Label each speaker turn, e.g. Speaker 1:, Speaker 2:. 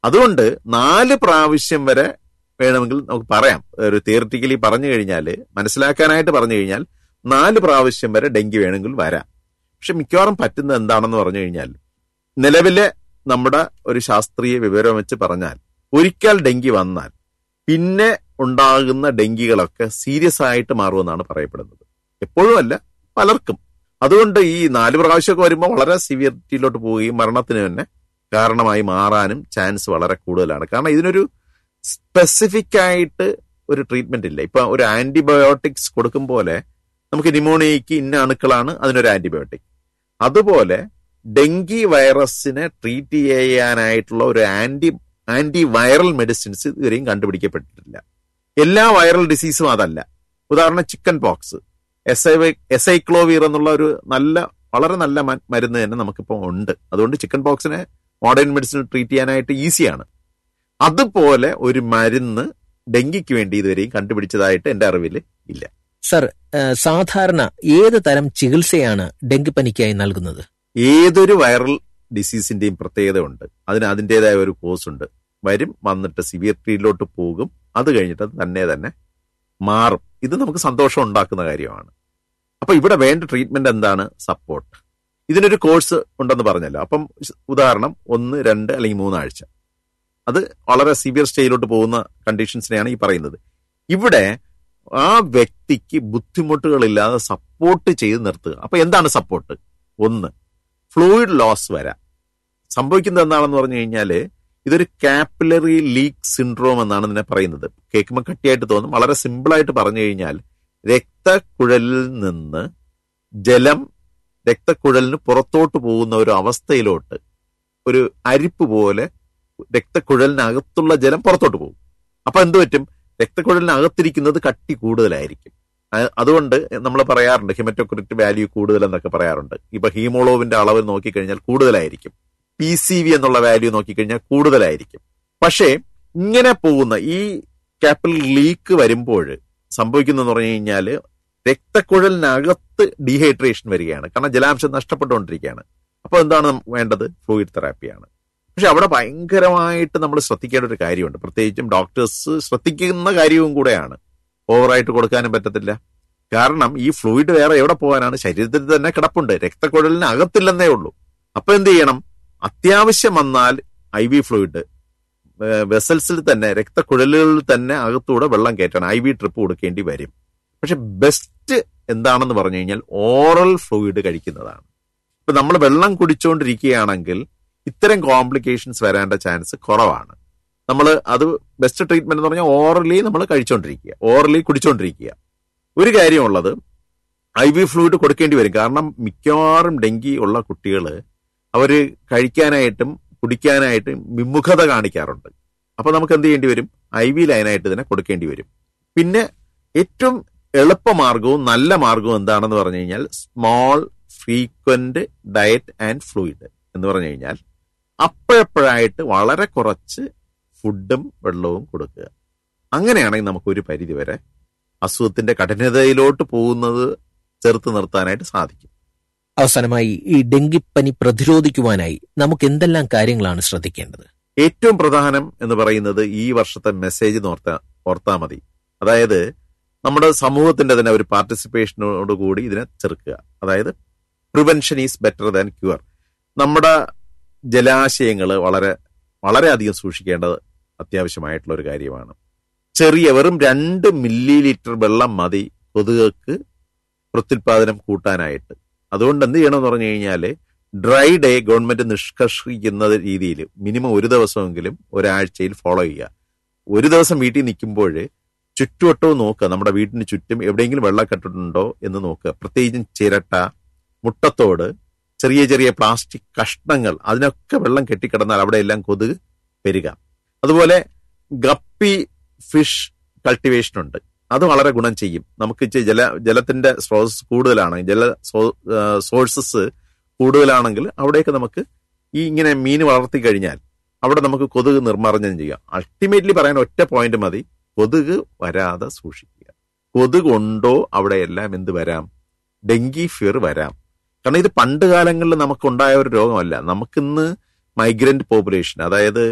Speaker 1: അതുകൊണ്ട് നാല് പ്രാവശ്യം വരെ വേണമെങ്കിൽ നമുക്ക് പറയാം ഒരു തിയറിറ്റിക്കലി പറഞ്ഞു കഴിഞ്ഞാൽ മനസ്സിലാക്കാനായിട്ട് പറഞ്ഞു കഴിഞ്ഞാൽ നാല് പ്രാവശ്യം വരെ ഡെങ്കി വേണമെങ്കിൽ വരാം പക്ഷെ മിക്കവാറും പറ്റുന്നത് എന്താണെന്ന് പറഞ്ഞു കഴിഞ്ഞാൽ നിലവിലെ നമ്മുടെ ഒരു ശാസ്ത്രീയ വിവരം വെച്ച് പറഞ്ഞാൽ ഒരിക്കൽ ഡെങ്കി വന്നാൽ പിന്നെ ഉണ്ടാകുന്ന ഡെങ്കികളൊക്കെ സീരിയസ് ആയിട്ട് മാറുമെന്നാണ് പറയപ്പെടുന്നത് എപ്പോഴും അല്ല പലർക്കും അതുകൊണ്ട് ഈ നാല് പ്രാവശ്യമൊക്കെ വരുമ്പോൾ വളരെ സിവിയറിറ്റിയിലോട്ട് പോവുകയും മരണത്തിന് തന്നെ കാരണമായി മാറാനും ചാൻസ് വളരെ കൂടുതലാണ് കാരണം ഇതിനൊരു സ്പെസിഫിക് ആയിട്ട് ഒരു ട്രീറ്റ്മെന്റ് ഇല്ല ഇപ്പൊ ഒരു ആന്റിബയോട്ടിക്സ് കൊടുക്കും പോലെ നമുക്ക് ന്യൂമോണിയയ്ക്ക് ഇന്ന അണുക്കളാണ് അതിനൊരു ആന്റിബയോട്ടിക് അതുപോലെ ഡെങ്കി വൈറസിനെ ട്രീറ്റ് ചെയ്യാനായിട്ടുള്ള ഒരു ആന്റി ആന്റി വൈറൽ മെഡിസിൻസ് ഇതുവരെയും കണ്ടുപിടിക്കപ്പെട്ടിട്ടില്ല എല്ലാ വൈറൽ ഡിസീസും അതല്ല ഉദാഹരണം ചിക്കൻ പോക്സ് എസ് ഐ എസൈക്ലോവീർ എന്നുള്ള ഒരു നല്ല വളരെ നല്ല മ- മരുന്ന് തന്നെ നമുക്കിപ്പോൾ ഉണ്ട് അതുകൊണ്ട് ചിക്കൻ പോക്സിനെ മോഡേൺ മെഡിസിൻ ട്രീറ്റ് ചെയ്യാനായിട്ട് ഈസിയാണ് അതുപോലെ ഒരു മരുന്ന് ഡെങ്കിക്ക് വേണ്ടി ഇതുവരെയും കണ്ടുപിടിച്ചതായിട്ട് എന്റെ അറിവിൽ ഇല്ല
Speaker 2: സർ ഏഹ്, സാധാരണ ഏത് തരം ചികിത്സയാണ് ഡെങ്കിപ്പനിക്കായി നൽകുന്നത്
Speaker 1: ഏതൊരു വൈറൽ ഡിസീസിന്റെയും പ്രത്യേകത ഉണ്ട് അതിന് അതിൻ്റെതായ ഒരു കോഴ്സ് ഉണ്ട് വരും വന്നിട്ട് സിവിയറിറ്റിയിലോട്ട് പോകും അത് കഴിഞ്ഞിട്ട് അത് തന്നെ തന്നെ മാറും ഇത് നമുക്ക് സന്തോഷം ഉണ്ടാക്കുന്ന കാര്യമാണ് അപ്പൊ ഇവിടെ വേണ്ട ട്രീറ്റ്മെന്റ് എന്താണ് സപ്പോർട്ട് ഇതിനൊരു കോഴ്സ് ഉണ്ടെന്ന് പറഞ്ഞല്ലോ അപ്പം ഉദാഹരണം ഒന്ന് രണ്ട് അല്ലെങ്കിൽ മൂന്നാഴ്ച അത് വളരെ സിവിയർ സ്റ്റേജിലോട്ട് പോകുന്ന കണ്ടീഷൻസിനെയാണ് ഈ പറയുന്നത് ഇവിടെ ആ വ്യക്തിക്ക് ബുദ്ധിമുട്ടുകളില്ലാതെ സപ്പോർട്ട് ചെയ്ത് നിർത്തുക അപ്പൊ എന്താണ് സപ്പോർട്ട് ഒന്ന് ഫ്ലൂയിഡ് ലോസ് വരാം സംഭവിക്കുന്നത് എന്താണെന്ന് പറഞ്ഞു കഴിഞ്ഞാല് ഇതൊരു കാപ്പിലറി ലീക്ക് സിൻഡ്രോം എന്നാണ് ഇതിനെ പറയുന്നത് കേൾക്കുമ്പോൾ കട്ടിയായിട്ട് തോന്നും വളരെ സിമ്പിൾ ആയിട്ട് പറഞ്ഞു കഴിഞ്ഞാൽ രക്തക്കുഴലിൽ നിന്ന് ജലം രക്തക്കുഴലിന് പുറത്തോട്ട് പോകുന്ന ഒരു അവസ്ഥയിലോട്ട് ഒരു അരിപ്പ് പോലെ രക്തക്കുഴലിനകത്തുള്ള ജലം പുറത്തോട്ട് പോകും അപ്പൊ എന്ത് പറ്റും രക്തക്കുഴലിനകത്തിരിക്കുന്നത് കട്ടി കൂടുതലായിരിക്കും അ- അതുകൊണ്ട് നമ്മൾ പറയാറുണ്ട് ഹിമറ്റോക്രിറ്റ് വാല്യൂ കൂടുതൽ എന്നൊക്കെ പറയാറുണ്ട് ഇപ്പൊ ഹീമോളോവിന്റെ അളവ് നോക്കിക്കഴിഞ്ഞാൽ കൂടുതലായിരിക്കും പി സി വി എന്നുള്ള വാല്യൂ നോക്കിക്കഴിഞ്ഞാൽ കൂടുതലായിരിക്കും പക്ഷേ ഇങ്ങനെ പോകുന്ന ഈ കാപ്പിൽ ലീക്ക് വരുമ്പോൾ സംഭവിക്കുന്നതെന്ന് പറഞ്ഞു കഴിഞ്ഞാല് രക്തക്കുഴലിനകത്ത് ഡീഹൈഡ്രേഷൻ വരികയാണ് കാരണം ജലാംശം നഷ്ടപ്പെട്ടുകൊണ്ടിരിക്കുകയാണ് അപ്പൊ എന്താണ് നമുക്ക് വേണ്ടത് ഫ്ലൂയിഡ് തെറാപ്പിയാണ് പക്ഷെ അവിടെ ഭയങ്കരമായിട്ട് നമ്മൾ ശ്രദ്ധിക്കേണ്ട ഒരു കാര്യമുണ്ട് പ്രത്യേകിച്ചും ഡോക്ടേഴ്സ് ശ്രദ്ധിക്കുന്ന കാര്യവും കൂടെയാണ് ഓവറായിട്ട് കൊടുക്കാനും പറ്റത്തില്ല കാരണം ഈ ഫ്ലൂയിഡ് വേറെ എവിടെ പോകാനാണ് ശരീരത്തിൽ തന്നെ കിടപ്പുണ്ട് രക്തക്കുഴലിന് അകത്തില്ലെന്നേ ഉള്ളൂ അപ്പൊ എന്ത് ചെയ്യണം അത്യാവശ്യം വന്നാൽ ഐ വി ഫ്ലൂയിഡ് വെസൽസിൽ തന്നെ രക്തക്കുഴലുകളിൽ തന്നെ അകത്തൂടെ വെള്ളം കയറ്റണം ഐ വി ട്രിപ്പ് കൊടുക്കേണ്ടി വരും പക്ഷെ ബെസ്റ്റ് എന്താണെന്ന് പറഞ്ഞു കഴിഞ്ഞാൽ ഓറൽ ഫ്ലൂയിഡ് കഴിക്കുന്നതാണ് ഇപ്പൊ നമ്മൾ വെള്ളം കുടിച്ചുകൊണ്ടിരിക്കുകയാണെങ്കിൽ ഇത്തരം കോംപ്ലിക്കേഷൻസ് വരേണ്ട ചാൻസ് കുറവാണ് നമ്മൾ അത് ബെസ്റ്റ് ട്രീറ്റ്മെന്റ് എന്ന് പറഞ്ഞാൽ ഓറലി നമ്മൾ കഴിച്ചുകൊണ്ടിരിക്കുക ഓറലി കുടിച്ചുകൊണ്ടിരിക്കുക ഒരു കാര്യമുള്ളത് ഐ വി ഫ്ലൂയിഡ് കൊടുക്കേണ്ടി വരും കാരണം മിക്കവാറും ഡെങ്കി ഉള്ള കുട്ടികൾ അവര് കഴിക്കാനായിട്ടും കുടിക്കാനായിട്ടും വിമുഖത കാണിക്കാറുണ്ട് അപ്പൊ നമുക്ക് എന്ത് ചെയ്യേണ്ടി വരും ഐ വി ലൈനായിട്ട് ഇതിനെ കൊടുക്കേണ്ടി വരും പിന്നെ ഏറ്റവും എളുപ്പമാർഗവും നല്ല മാർഗവും എന്താണെന്ന് പറഞ്ഞു കഴിഞ്ഞാൽ small frequent diet and fluid എന്ന് പറഞ്ഞു കഴിഞ്ഞാൽ അപ്പോഴപ്പോഴായിട്ട് വളരെ കുറച്ച് ഫുഡും വെള്ളവും കൊടുക്കുക അങ്ങനെയാണെങ്കിൽ നമുക്ക് ഒരു പരിധി വരെ അസുഖത്തിന്റെ കഠിനതയിലോട്ട് പോകുന്നത് ചെറുത്ത് നിർത്താനായിട്ട് സാധിക്കും
Speaker 2: അവസാനമായി ഈ ഡെങ്കിപ്പനി പ്രതിരോധിക്കുവാനായി നമുക്ക് എന്തെല്ലാം കാര്യങ്ങളാണ് ശ്രദ്ധിക്കേണ്ടത്
Speaker 1: ഏറ്റവും പ്രധാനം എന്ന് പറയുന്നത് ഈ വർഷത്തെ മെസ്സേജ് ഓർത്താ ഓർത്താ മതി അതായത് നമ്മുടെ സമൂഹത്തിന്റെ തന്നെ ഒരു പാർട്ടിസിപ്പേഷനോട് കൂടി ഇതിനെ ചെറുക്കുക അതായത് prevention is better than cure നമ്മുടെ ജലാശയങ്ങൾ വളരെ വളരെയധികം സൂക്ഷിക്കേണ്ടത് അത്യാവശ്യമായിട്ടുള്ള ഒരു കാര്യമാണ് ചെറിയ വെറും രണ്ട് മില്ലി ലിറ്റർ വെള്ളം മതി കൊതുകൾക്ക് പ്രത്യുൽപാദനം കൂട്ടാനായിട്ട് അതുകൊണ്ട് എന്ത് ചെയ്യണമെന്ന് പറഞ്ഞു കഴിഞ്ഞാൽ ഡ്രൈ ഡേ ഗവൺമെന്റ് നിഷ്കർഷിക്കുന്ന രീതിയിൽ മിനിമം ഒരു ദിവസമെങ്കിലും ഒരാഴ്ചയിൽ ഫോളോ ചെയ്യുക ഒരു ദിവസം വീട്ടിൽ നിൽക്കുമ്പോൾ ചുറ്റുവട്ടവും നോക്കുക നമ്മുടെ വീടിന് ചുറ്റും എവിടെയെങ്കിലും വെള്ളക്കെട്ടിട്ടുണ്ടോ എന്ന് നോക്കുക പ്രത്യേകിച്ചും ചിരട്ട മുട്ടത്തോട് ചെറിയ ചെറിയ പ്ലാസ്റ്റിക് കഷ്ണങ്ങൾ അതിനൊക്കെ വെള്ളം കെട്ടിക്കിടന്നാൽ അവിടെ എല്ലാം കൊതുക് പെരുകാം അതുപോലെ ഗപ്പി ഫിഷ് കൾട്ടിവേഷൻ ഉണ്ട് അത് വളരെ ഗുണം ചെയ്യും നമുക്ക് ഇച്ചിരി ജല ജലത്തിന്റെ സ്രോതസ് കൂടുതലാണ് ജല സോഴ്സസ് കൂടുതലാണെങ്കിൽ അവിടെയൊക്കെ നമുക്ക് ഈ ഇങ്ങനെ മീൻ വളർത്തി കഴിഞ്ഞാൽ അവിടെ നമുക്ക് കൊതുക് നിർമ്മാർജ്ജനം ചെയ്യാം അൾട്ടിമേറ്റ്ലി പറയാൻ ഒറ്റ പോയിന്റ് മതി കൊതുക് വരാതെ സൂക്ഷിക്കുക കൊതുക് ഉണ്ടോ അവിടെ എല്ലാം എന്ത് വരാം ഡെങ്കി ഫിയർ വരാം കാരണം ഇത് പണ്ട് കാലങ്ങളിൽ നമുക്കുണ്ടായ ഒരു രോഗമല്ല നമുക്കിന്ന് മൈഗ്രന്റ് പോപ്പുലേഷൻ അതായത്